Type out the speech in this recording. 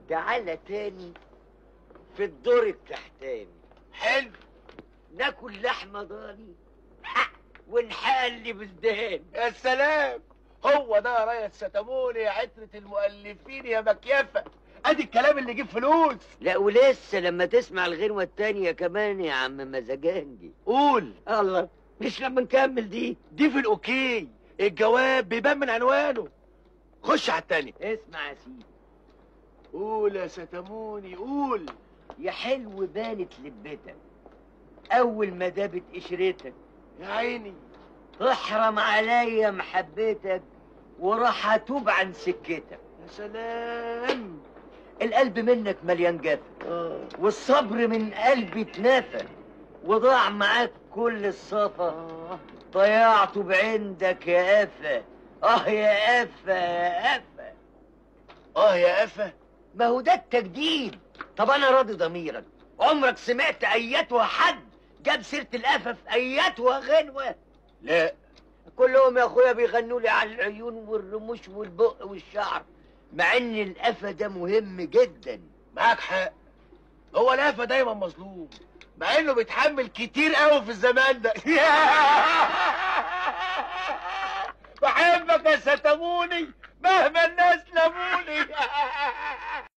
تعالى تاني في الدور التحتاني حلو ناكل لحمه ضاني ها، ونحلي بالدهان يا سلام هو ده يا ريس ستموني يا عترة المؤلفين يا مكيفة ادي الكلام اللي يجيب فلوس لا ولسه لما تسمع الغنوة التانية كمان يا عم مزاجنجي قول الله مش لما نكمل دي دي في الاوكي الجواب بيبان من عنوانه خش على التاني اسمع يا سيدي قول يا ستموني قول يا حلو بانت لبتك اول ما دابت قشرتك يا عيني تحرم عليا محبتك وراح اتوب عن سكتك يا سلام القلب منك مليان جفا اه والصبر من قلبي اتنفى وضاع معاك كل الصفا اه ضيعته بعندك يا قفا اه يا قفا يا قفا اه يا قفا ما هو ده التجديد طب انا راضي ضميرك عمرك سمعت اياتها حد جاب سيره القفا في اياتها غنوه لا كلهم يا اخويا بيغنوا لي على العيون والرموش والبق والشعر مع ان القفا ده مهم جدا معاك حق هو القفا دايما مظلوم مع انه بيتحمل كتير قوي في الزمان ده بحبك يا ستموني مهما الناس